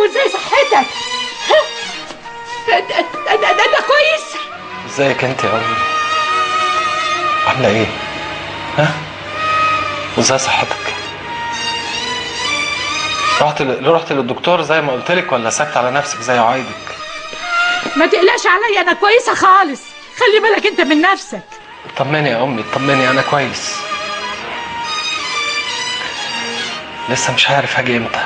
وازاي صحتك ها؟ ده ده ده, ده, ده, ده كويس ازيك انت يا امي عامله ايه ها وازاي صحتك رحت ل... رحت للدكتور زي ما قلت لك ولا سكت على نفسك زي عوايدك ما تقلقش عليا انا كويسه خالص خلي بالك انت من نفسك طمني يا امي طمني انا كويس لسه مش عارف هاجي امتى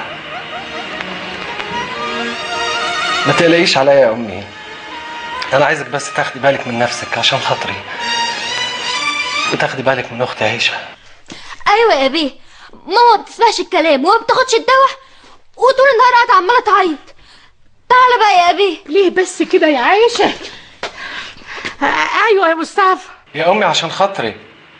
ما تقلقيش عليا يا امي انا عايزك بس تاخدي بالك من نفسك عشان خاطري وتاخدي بالك من اختي عيشه ايوه يا بيه ماما ما بتسمعش الكلام وما بتاخدش الدواء وطول النهار قاعده عماله تعيط تعالى بقى يا ابي ليه بس كده يا عايشه آه، ايوه يا مصطفى يا امي عشان خاطري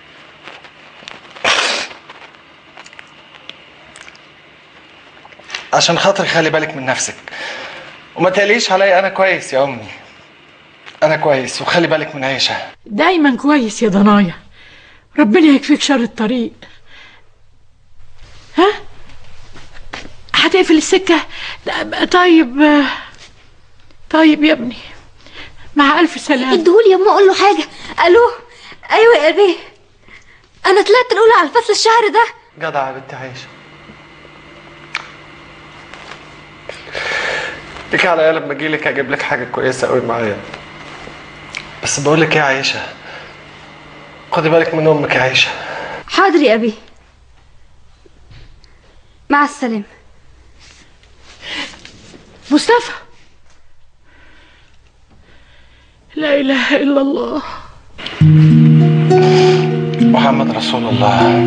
عشان خاطري خلي بالك من نفسك وما تقليش عليا انا كويس يا امي انا كويس وخلي بالك من عيشه دايما كويس يا ضنايا ربنا يكفيك شر الطريق ها هتقفل السكة لا، طيب آه، طيب يا ابني مع ألف سلامة اديهولي يا ماما اقول له حاجه الو ايوه يا ابي انا طلعت الاولى على الفصل الشهر ده جدع يا بنتي عيشه ليك عليا لما اجيلك اجيب لك حاجه كويسه قوي معايا بس بقول لك ايه يا عيشه خدي بالك من امك يا عيشه حاضر يا ابي مع السلامه مصطفى لا إله إلا الله محمد رسول الله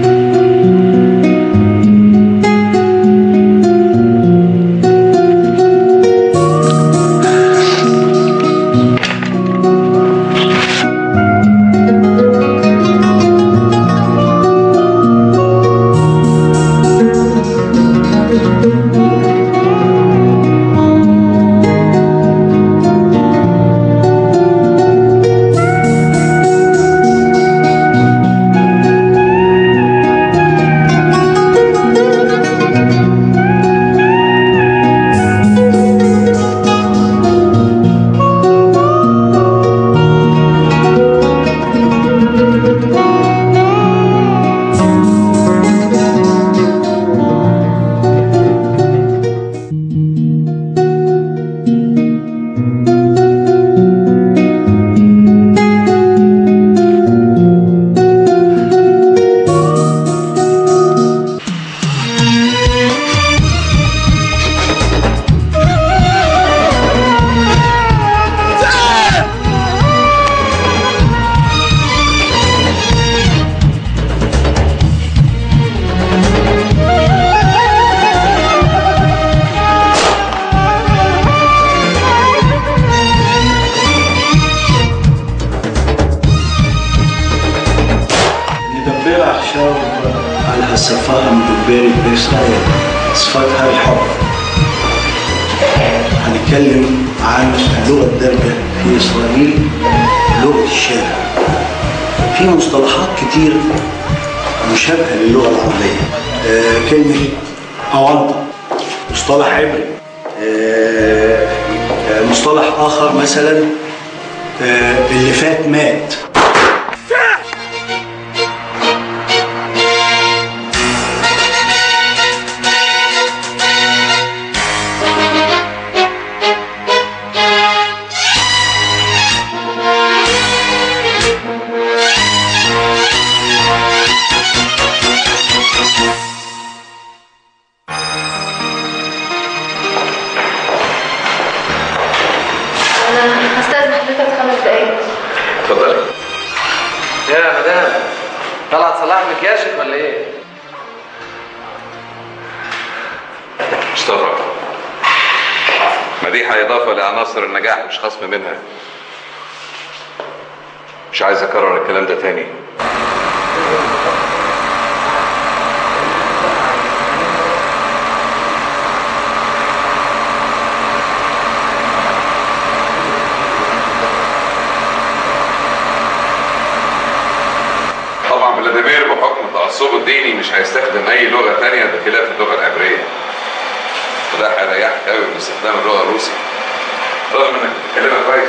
ندبر عشان على هالصفاء مدبري بيسايا صفاتها الحب هنتكلم عن اللغة الدارجة في إسرائيل لغة الشارع في مصطلحات كتير مشابهة للغة العربية آه كلمة أونطة مصطلح عبري آه آه، مصطلح آخر مثلا آه اللي فات مات انا هستاذن حضرتك خمس دقايق اتفضلي يا مدام طلعت صلاح مكياجك ولا ايه؟ مصطفى مديحة إضافة لعناصر النجاح مش خصم منها مش عايز أكرر الكلام ده تاني طبعا فلاديمير بحكم تعصبه الديني مش هيستخدم أي لغة تانية بخلاف اللغة العبرية وده هيريحك قوي من استخدام اللغه الروسي رغم انك بتتكلمها كويس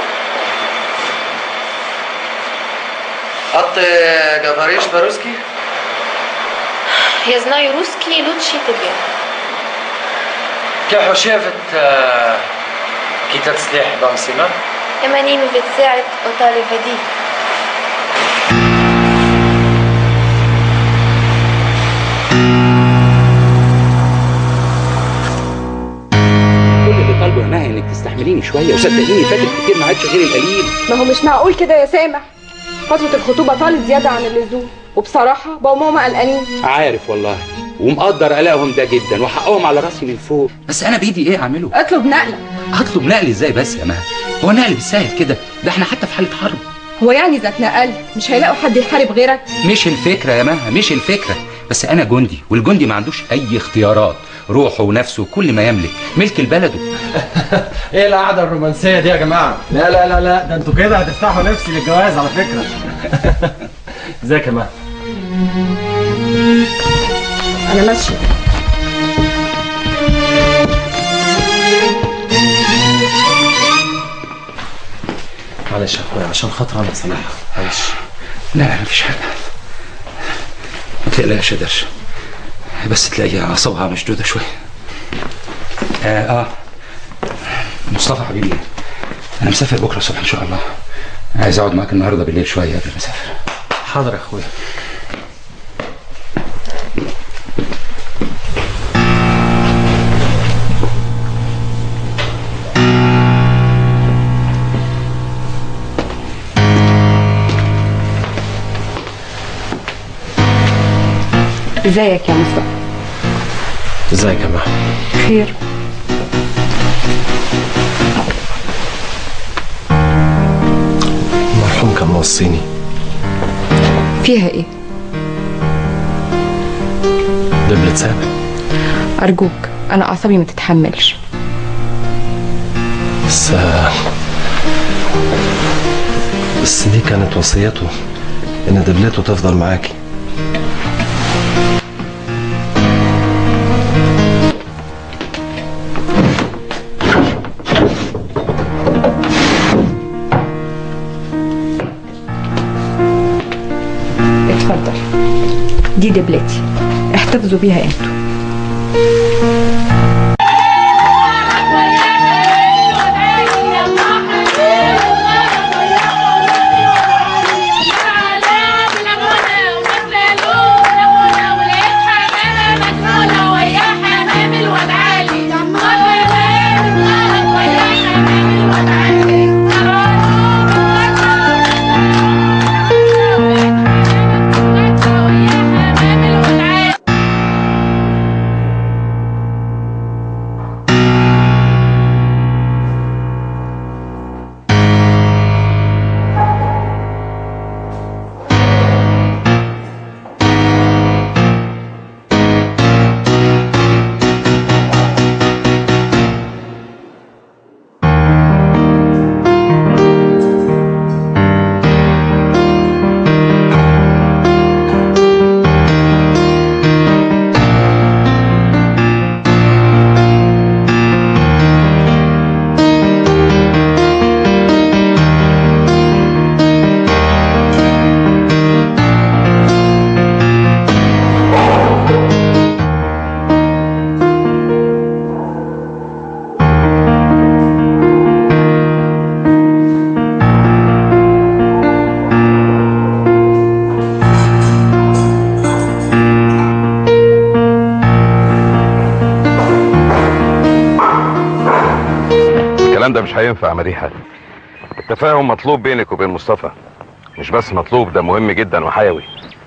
حط جباريش باروسكي Я знаю русский лучше тебя. كيف شافت كتاب سلاح بامسيما إماني بتساعد وطالب بديل كل اللي طالبه يا مها انك تستحمليني شويه وصدقيني فاتك كتير ما عادش غير القليل ما هو مش معقول كده يا سامح فترة الخطوبة طالت زيادة عن اللزوم وبصراحة بابا وماما قلقانين عارف والله ومقدر قلقهم ده جدا وحقهم على راسي من فوق بس انا بايدي ايه اعمله اطلب نقلة هطلب نقل ازاي بس يا مها هو نقل بالسهل كده ده احنا حتى في حاله حرب هو يعني إذا اتنقلت مش هيلاقوا حد يحارب غيرك مش الفكره يا مها مش الفكره بس انا جندي والجندي ما عندوش اي اختيارات روحه ونفسه وكل ما يملك ملك البلد ايه القعده الرومانسيه دي يا جماعه لا لا لا لا ده انتوا كده هتفتحوا نفسي للجواز على فكره ازيك يا مها أنا ماشية معلش يا اخويا عشان خاطر انا صلاح معلش لا لا مفيش حاجه ما تقلقش يا درش بس تلاقيها اعصابها مشدوده شويه اه, آه. مصطفى حبيبي انا مسافر بكره الصبح ان شاء الله عايز اقعد معاك النهارده بالليل شويه قبل ما اسافر حاضر يا اخويا ازيك يا مصطفى ازيك يا مها خير المرحوم كان موصيني فيها ايه دبلة سامح أرجوك أنا أعصابي ما تتحملش بس بس دي كانت وصيته ان دبلته تفضل معاكي اتفضل دي دبلتي احتفظوا بيها انتوا الكلام ده مش هينفع يا مديحه التفاهم مطلوب بينك وبين مصطفى مش بس مطلوب ده مهم جدا وحيوي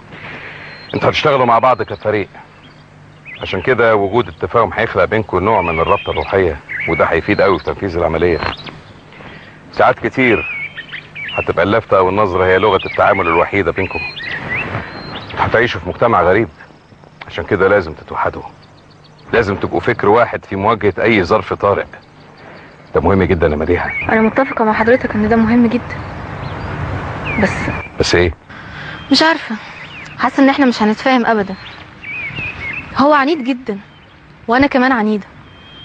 انتوا هتشتغلوا مع بعض كفريق عشان كده وجود التفاهم هيخلق بينكم نوع من الرابطه الروحيه وده هيفيد قوي في تنفيذ العمليه ساعات كتير هتبقى اللفتة او النظرة هي لغة التعامل الوحيدة بينكم هتعيشوا في مجتمع غريب عشان كده لازم تتوحدوا لازم تبقوا فكر واحد في مواجهة اي ظرف طارئ ده مهم جدا يا مديحة أنا متفقة مع حضرتك إن ده مهم جدا بس بس ايه مش عارفة حاسة إن إحنا مش هنتفاهم أبدا هو عنيد جدا وأنا كمان عنيدة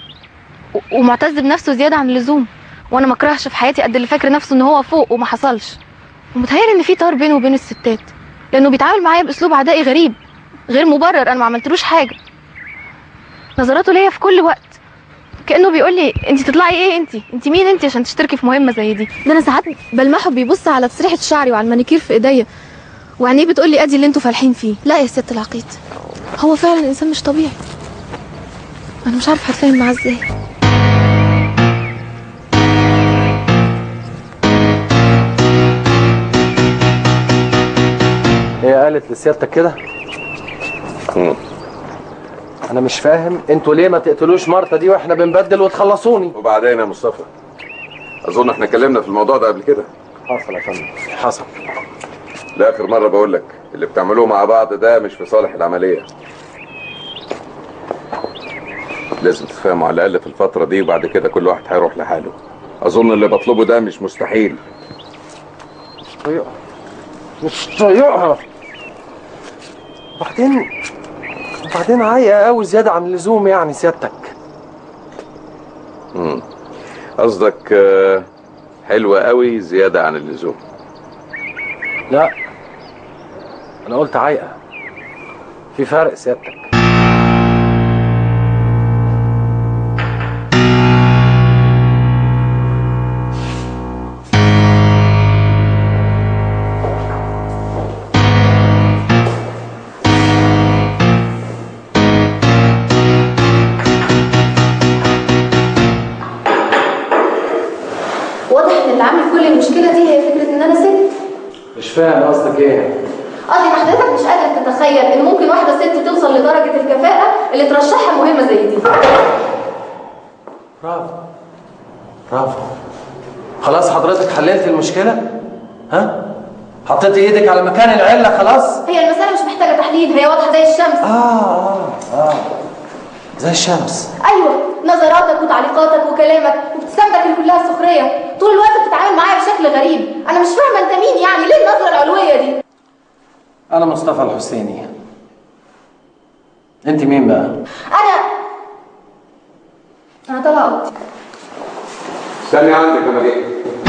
ومعتز بنفسه زياده عن اللزوم وانا ما اكرهش في حياتي قد اللي فاكر نفسه ان هو فوق وما حصلش ومتهيألي ان في طار بينه وبين الستات لانه بيتعامل معايا باسلوب عدائي غريب غير مبرر انا ما عملتلوش حاجه نظراته ليا في كل وقت كانه بيقول لي انت تطلعي ايه انت انت مين انت عشان تشتركي في مهمه زي دي ده انا ساعات بلمحه بيبص على تسريحه شعري وعلى المانيكير في ايديا وعينيه بتقول لي ادي اللي انتوا فالحين فيه لا يا ست العقيد هو فعلا انسان مش طبيعي انا مش عارفه هتفاهم معاه ازاي هي قالت لسيادتك كده انا مش فاهم انتوا ليه ما تقتلوش مرتا دي واحنا بنبدل وتخلصوني وبعدين يا مصطفى اظن احنا اتكلمنا في الموضوع ده قبل كده حصل يا فندم حصل لاخر مره بقول لك اللي بتعملوه مع بعض ده مش في صالح العمليه لازم تفهموا على الاقل في الفتره دي وبعد كده كل واحد هيروح لحاله اظن اللي بطلبه ده مش مستحيل طيقها مش طايقها وبعدين وبعدين عايقه قوي زياده عن اللزوم يعني سيادتك مم. قصدك آه، حلوه قوي زياده عن اللزوم لا انا قلت عايقه في فرق سيادتك واضح ان اللي عامل كل المشكله دي هي فكره ان انا ست مش فاهم قصدك ايه قصدي ان حضرتك مش قادر تتخيل ان ممكن واحده ست توصل لدرجه الكفاءه اللي ترشحها مهمه زي دي برافو برافو خلاص حضرتك حللت المشكله ها حطيتي ايدك على مكان العله خلاص هي المساله مش محتاجه تحليل هي واضحه زي الشمس اه اه اه زي الشمس ايوه نظراتك وتعليقاتك وكلامك وابتسامتك اللي كلها سخريه طول الوقت بتتعامل معايا بشكل غريب انا مش فاهمه انت مين يعني ليه النظره العلويه دي انا مصطفى الحسيني انت مين بقى انا انا طالعه اوضتي استني عندك يا مليك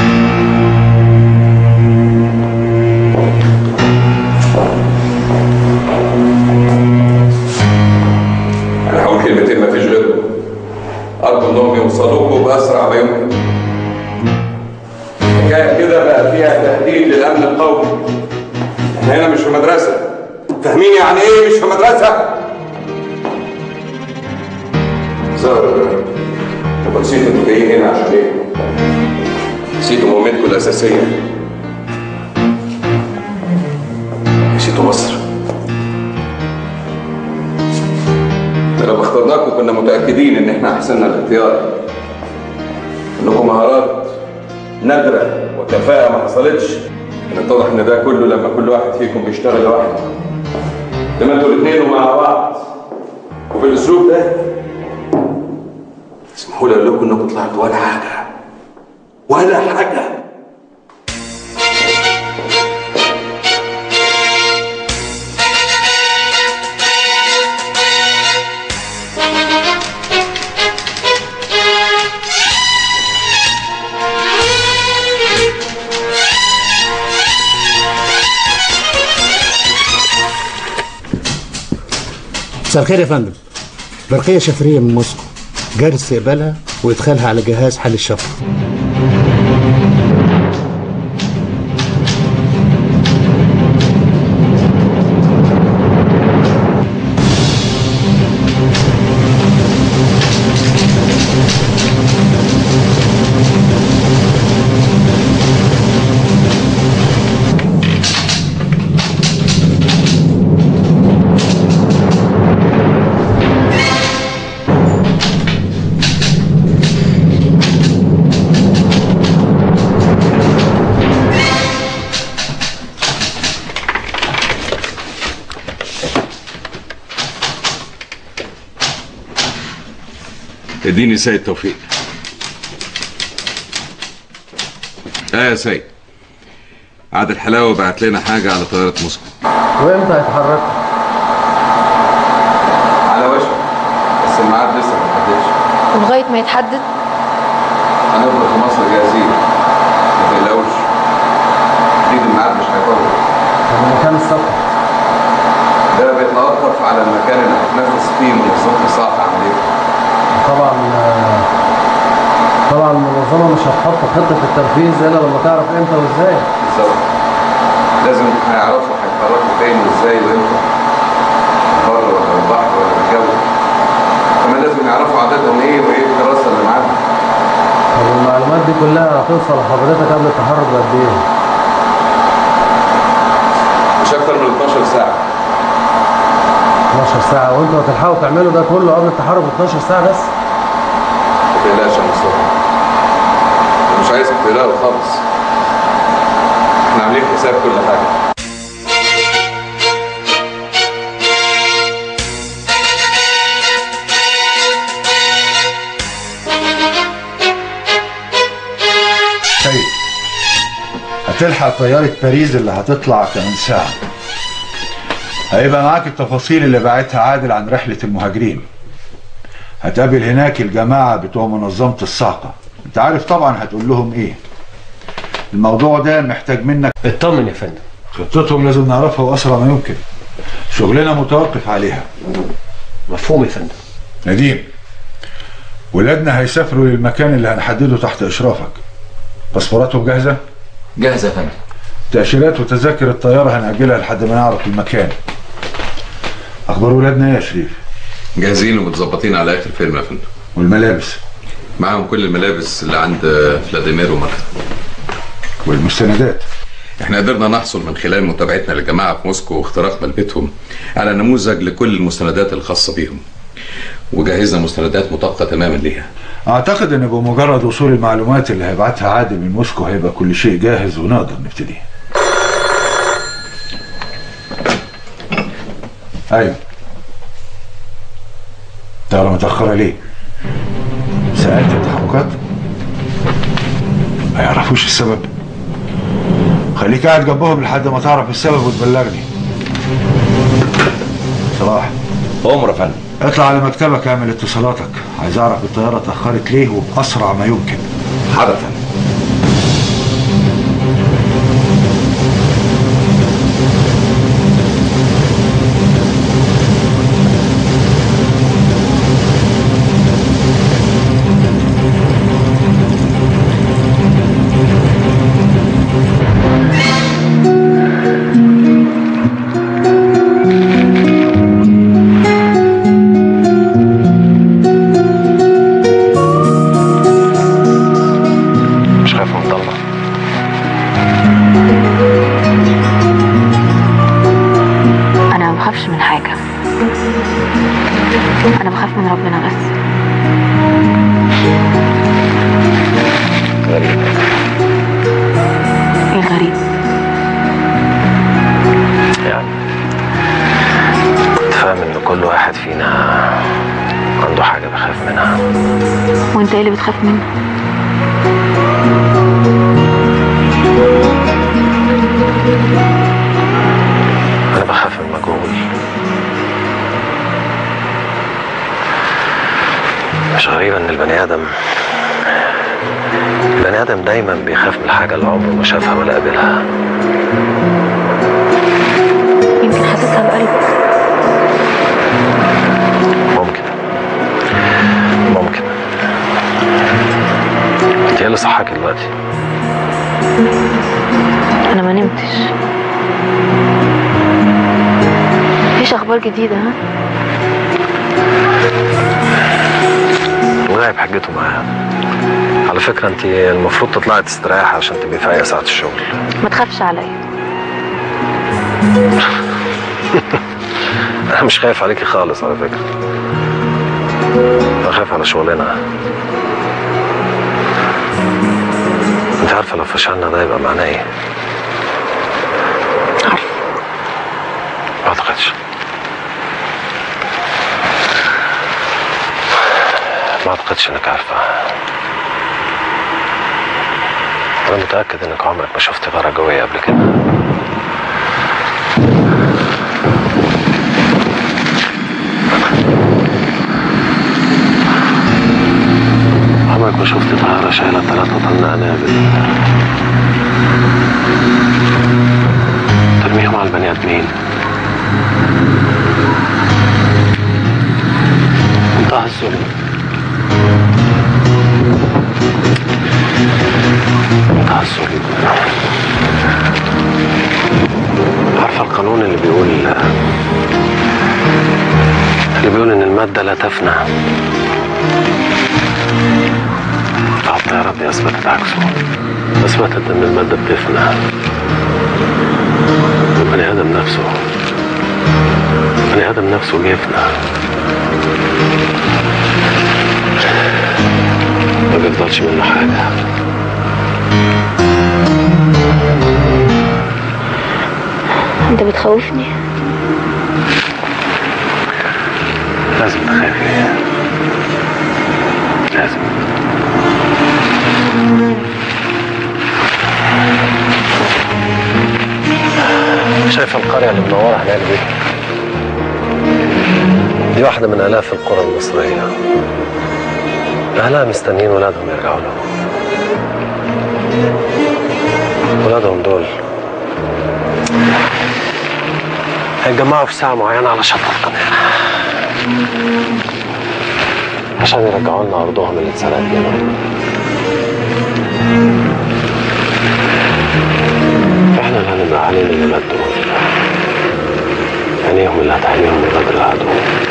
انا هقول كلمتين ما فيش غيرهم ارجو انهم يوصلوكوا باسرع ما يمكن حكايه كده بقى فيها تهديد للامن القومي احنا هنا مش في مدرسه فاهمين يعني ايه مش في مدرسه زهر طب نسيتوا انتوا جايين هنا عشان ايه؟ نسيتوا مهمتكم الاساسيه نسيتوا مصر ده لما اخترناكم كنا متاكدين ان احنا احسننا الاختيار انكم مهارات نادره وكفاءه ما حصلتش كان اتضح ان ده كله لما كل واحد فيكم بيشتغل لوحده لما انتوا الاثنين ومع بعض وبالاسلوب ده اسمحوا لي اقول لكم انكم طلعتوا ولا حاجه ولا حاجه مساء الخير يا فندم برقية شفرية من موسكو جاري استقبالها وادخالها على جهاز حل الشفر اديني سيد توفيق اه يا سيد عادل حلاوه بعت لنا حاجه على طياره موسكو وامتى هيتحركوا على وشك بس الميعاد لسه ما اتحددش ولغايه ما يتحدد هنفضل في مصر جاهزين ما تقلقوش اكيد الميعاد مش هيطول طب مكان السفر ده بيتوقف على المكان اللي هتنفذ فيه منظمه الصحه عمليتها طبعا آه، طبعا المنظمه مش هتحط خطه التنفيذ الا لما تعرف امتى وازاي بالظبط لازم هيعرفوا هيتحركوا فين وازاي وامتى بره ولا في البحر ولا في الجو كمان لازم يعرفوا عددهم ايه وايه الدراسه اللي معاهم طب المعلومات دي كلها هتوصل لحضرتك قبل التحرك بقد ايه؟ مش اكتر من 12 ساعه 12 ساعه وانتوا هتلحقوا تعملوا ده كله قبل التحرك ب 12 ساعه بس؟ ما تقلقش يا مصطفى أنا مش عايزك تقلقوا خالص احنا عاملين حساب كل حاجه طيب هتلحق طيارة باريس اللي هتطلع كمان ساعة هيبقى معاك التفاصيل اللي بعتها عادل عن رحلة المهاجرين هتقابل هناك الجماعة بتوع منظمة الصاعقة انت عارف طبعا هتقول لهم ايه الموضوع ده محتاج منك اطمن يا فندم خطتهم لازم نعرفها واسرع ما يمكن شغلنا متوقف عليها مفهوم يا فندم نديم ولادنا هيسافروا للمكان اللي هنحدده تحت اشرافك باسبوراتهم جاهزه جاهزه يا فندم تأشيرات وتذاكر الطيارة هنأجلها لحد ما نعرف المكان أخبار ولادنا إيه يا شريف جاهزين ومتظبطين على اخر فيلم يا فندم والملابس معاهم كل الملابس اللي عند فلاديمير ومارتا والمستندات احنا قدرنا نحصل من خلال متابعتنا للجماعه في موسكو واختراقنا لبيتهم على نموذج لكل المستندات الخاصه بيهم وجهزنا مستندات مطابقه تماما ليها أعتقد إن بمجرد وصول المعلومات اللي هيبعتها عادل من موسكو هيبقى كل شيء جاهز ونقدر نبتدي أيوه طيارة متأخرة ليه؟ سألت التحركات؟ ما يعرفوش السبب خليك قاعد جنبهم لحد ما تعرف السبب وتبلغني صلاح عمر يا فندم اطلع على مكتبك اعمل اتصالاتك عايز اعرف الطياره اتاخرت ليه وباسرع ما يمكن حاضر يا فندم مش خايف من الضلمه انا ما بخافش من حاجه انا بخاف من ربنا بس غريب ايه الغريب يعني كنت فاهم ان كل واحد فينا عنده حاجه بيخاف منها وانت ايه اللي بتخاف منه انا بخاف من المجهول مش غريب ان البني ادم البني ادم دايما بيخاف من الحاجه اللي عمره ما شافها ولا قابلها يمكن حاسسها بقلبك ممكن ممكن انت ايه اللي صحاك دلوقتي انا ما نمتش مفيش اخبار جديده ها وغايب حجته معاها على فكرة انت المفروض تطلعي تستريحي عشان تبقي فايقة ساعة الشغل ما تخافش عليا انا مش خايف عليكي خالص على فكرة انا خايف على شغلنا انت عارفة لو فشلنا ده يبقى معناه ايه عارفه ما اعتقدش ما اعتقدش انك عارفة انا متأكد انك عمرك ما شفت غارة جوية قبل كده مرة شفت طيارة شايلة ثلاثة طن قنابل ترميهم على البني آدمين منتهى الظلم منتهى الظلم عارفة القانون اللي بيقول اللي بيقول إن المادة لا تفنى آه، الطيارات دي أثبتت عكسه أثبتت إن المادة بتفنى البني آدم نفسه البني آدم نفسه بيفنى ما بيفضلش منه حاجة انت بتخوفني لازم تخافي لازم شايف القرية اللي منورة هناك دي دي واحدة من آلاف القرى المصرية أهلها مستنيين ولادهم يرجعوا لهم ولادهم دول هيتجمعوا في ساعة معينة على شط القناة عشان يرجعوا لنا أرضهم اللي اتسرقت منهم احنا اللي هنبقى علينا الولاد دول عينيهم اللي هتحميهم من غدر العدو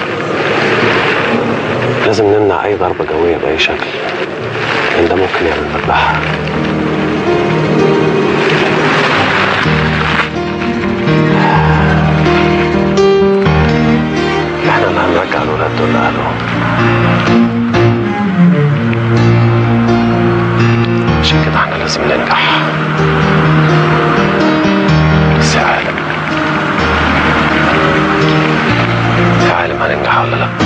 لازم نمنع أي ضربة جوية بأي شكل لأن ده ممكن يعمل مذبحة احنا اللي هنرجع الولاد دول لأهلهم عشان كده احنا لازم ننجح بس يا عالم يا عالم هننجح ولا لا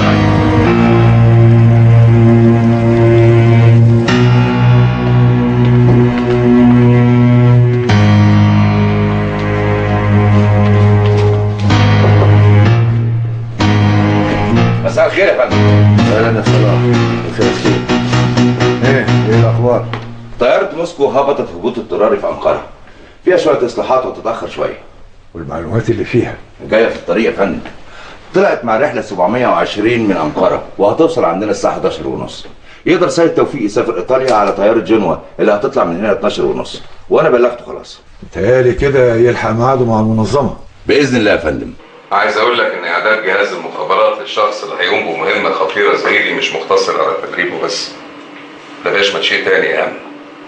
مساء الخير يا فندم اهلا يا صلاح مساء الخير ايه ايه الاخبار طيارة موسكو هبطت هبوط اضطراري في أنقرة فيها شوية إصلاحات وتتأخر شوية والمعلومات اللي فيها جاية في الطريق يا فندم طلعت مع رحلة 720 من أنقرة وهتوصل عندنا الساعة 11 ونص يقدر سيد توفيق يسافر إيطاليا على طيارة جنوة اللي هتطلع من هنا 12 ونص وأنا بلغته خلاص متهيألي كده يلحق ميعاده مع المنظمه بإذن الله يا فندم عايز اقول لك ان اعداد جهاز المخابرات للشخص اللي هيقوم بمهمه خطيره زي دي مش مقتصر على تدريبه بس ده بيشمل شيء تاني اهم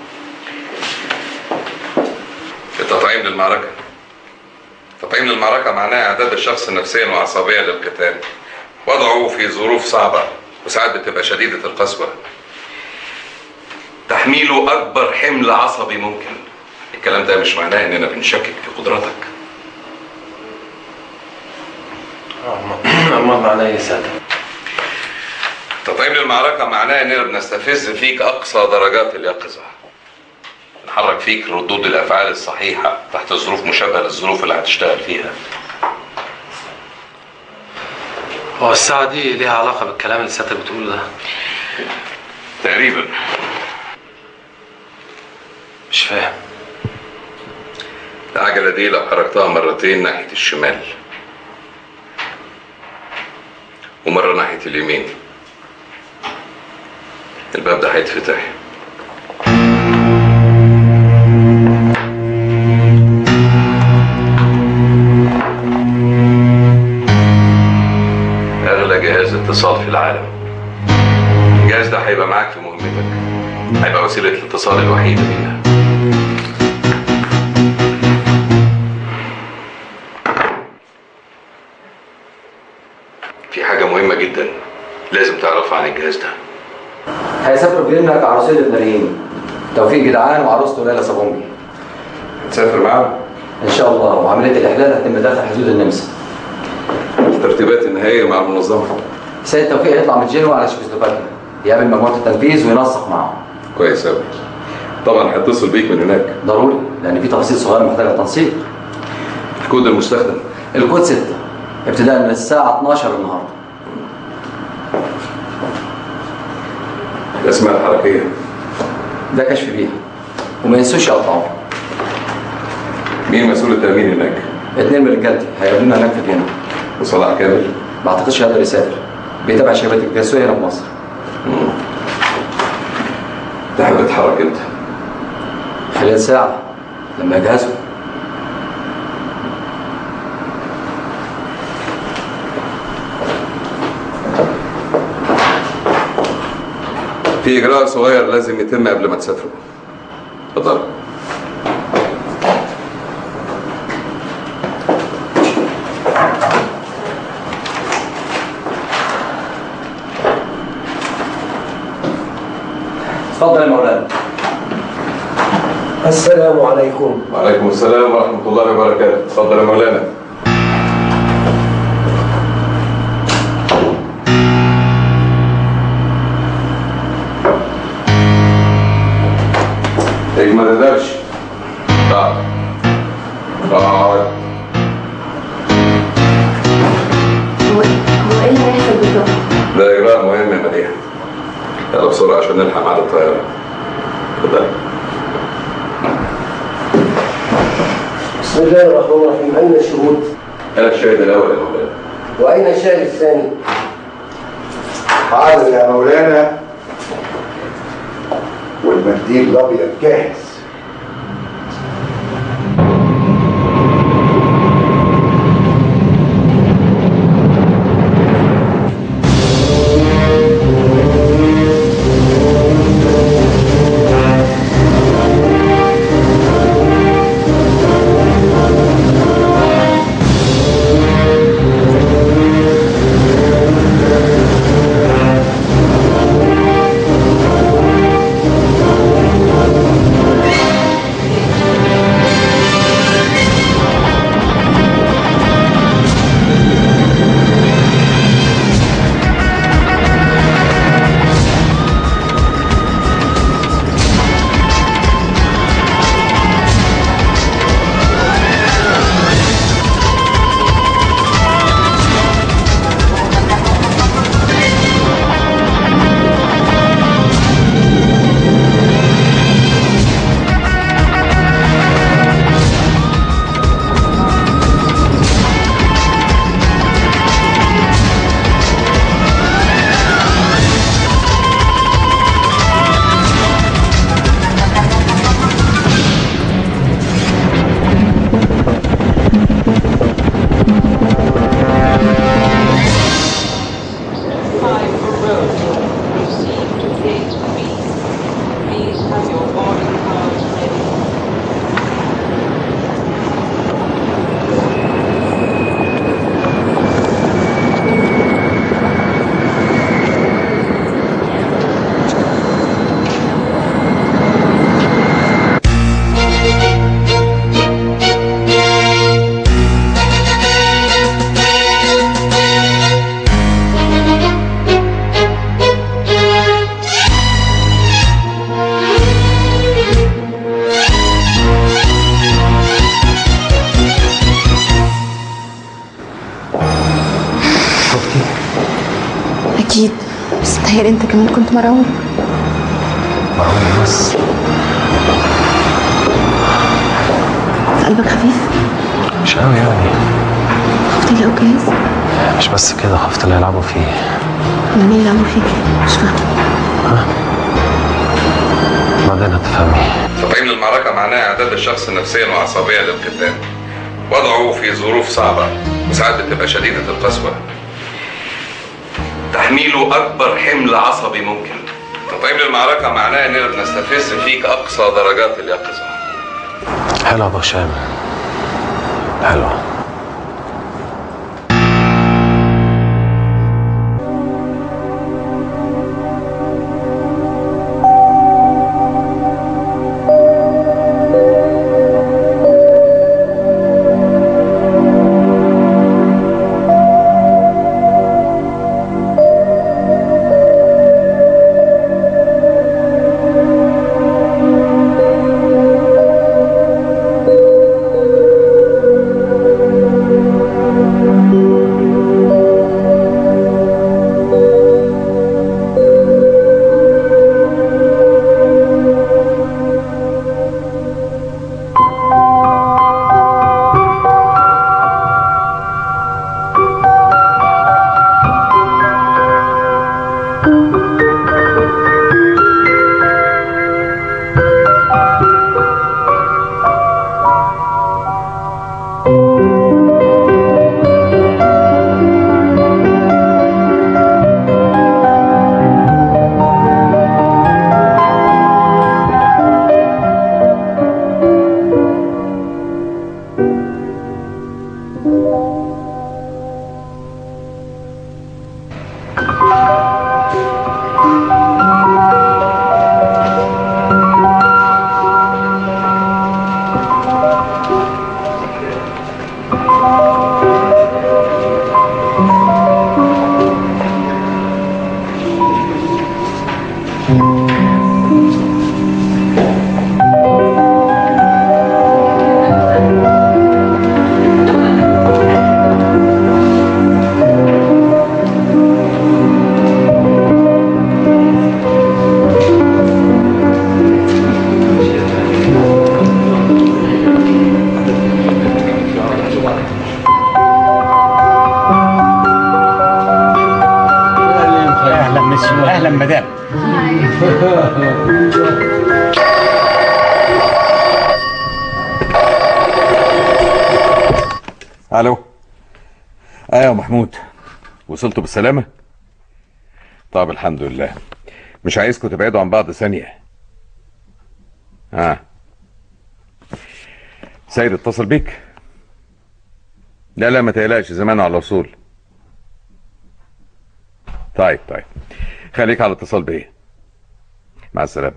التطعيم للمعركه التطعيم للمعركه معناه اعداد الشخص نفسيا وعصبيا للقتال وضعه في ظروف صعبه وساعات بتبقى شديده القسوه تحميله اكبر حمل عصبي ممكن الكلام ده مش معناه اننا بنشكك في قدراتك أمال معناه إيه يا سادة؟ تطعيم للمعركة معناه إننا بنستفز فيك أقصى درجات اليقظة. نحرك فيك ردود الأفعال الصحيحة تحت ظروف مشابهة للظروف اللي هتشتغل فيها. هو الساعة دي ليها علاقة بالكلام اللي سيادتك بتقوله ده؟ تقريبا. مش فاهم. العجلة دي لو حركتها مرتين ناحية الشمال ومرة ناحية اليمين الباب ده هيتفتح أغلى جهاز اتصال في العالم الجهاز ده هيبقى معاك في مهمتك هيبقى وسيلة الاتصال الوحيدة لينا في حاجة مهمة جدا لازم تعرفها عن الجهاز ده هيسافروا بينا كعروسين لبنانيين توفيق جدعان وعروسته ليلى صابونجي تسافر معاهم ان شاء الله وعمليه الاحلال هتتم داخل حدود النمسا الترتيبات النهائية مع المنظمة سيد توفيق هيطلع من جنوة على تشيكوسلوفاكيا يقابل مجموعه التنفيذ وينسق معاهم كويس أوي طبعا هيتصل بيك من هناك ضروري لان في تفاصيل صغيره محتاجه تنسيق الكود المستخدم الكود 6 ابتداء من الساعه 12 النهارده الأسماء الحركية ده كشف بيها وما ينسوش يقطعوه مين مسؤول التأمين هناك؟ اتنين من رجالتي هيقابلونا هناك في فيينا وصلاح كامل؟ ما اعتقدش هيقدر يسافر بيتابع شبكة التسويق هنا في مصر تحب تتحرك امتى؟ خلال ساعة لما يجهزوا في إجراء صغير لازم يتم قبل ما تسافروا اتفضل اتفضل يا مولانا السلام عليكم وعليكم السلام ورحمة الله وبركاته اتفضل يا مولانا ايه ما تقدرش تعال اقعد هو هو ايه اللي هيحصل بالظبط؟ ده إجراء مهم يا مديحة يلا بسرعة عشان نلحق ميعاد الطيارة اتفضل بسم الله الرحمن الرحيم أين الشهود؟ أنا الشاهد الأول يا مولانا وأين الشاهد الثاني؟ حاضر يا مولانا والمنديل الابيض جاهز اكيد بس متهيألي انت كمان كنت مرعوب معقول بس قلبك خفيف مش قوي يعني خفت يلاقوا جاهز مش بس كده خفت اللي يلعبوا فيه هما مين اللي عملوا فيك مش فاهمه بعدين هتفهمي تقييم للمعركة معناه إعداد الشخص نفسيا وعصبيا للقتال وضعه في ظروف صعبة وساعات بتبقى شديدة القسوة تحميله أكبر حمل عصبي ممكن تقييم للمعركة معناه إننا بنستفز فيك أقصى درجات اليقظة حلو يا ابو هشام حلو اهلا مسيو اهلا مدام الو ايوه محمود وصلتوا بالسلامه طب الحمد لله مش عايزكم تبعدوا عن بعض ثانيه ها آه. سيد اتصل بيك لا لا ما تقلقش زمانه على وصول طيب طيب خليك على اتصال بيا مع السلامه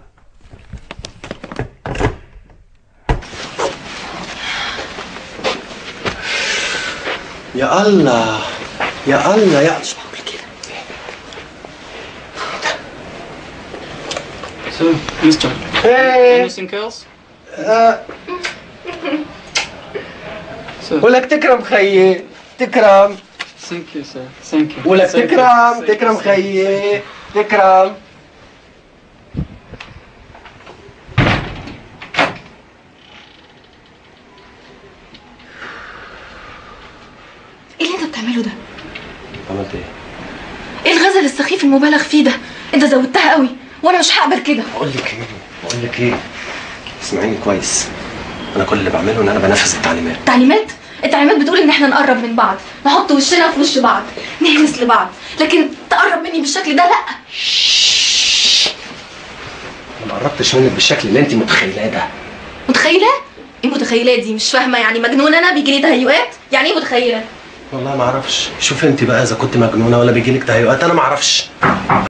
يا الله يا الله يا مش معقول كده So, Mister, Hey. anything else? آه، So, ولك تكرم خيي تكرم thank you, sir. Thank you. ولك Thank you. تكرم Thank تكرم you. خيي تكرم ايه اللي انت بتعمله ده عملت ايه؟ ايه الغزل السخيف المبالغ فيه ده انت زودتها قوي وانا مش هقبل كده بقول لك ايه بقول لك ايه اسمعيني كويس انا كل اللي بعمله ان انا بنفذ التعليمات تعليمات التعليمات بتقول ان احنا نقرب من بعض نحط وشنا في وش بعض نهمس لبعض لكن تقرب مني بالشكل ده لا ما قربتش منك بالشكل اللي انت متخيلاه ده متخيله ايه متخيله دي مش فاهمه يعني مجنونه انا بيجي لي تهيؤات يعني ايه متخيله والله ما اعرفش شوف انت بقى اذا كنت مجنونه ولا بيجيلك تهيؤات انا ما اعرفش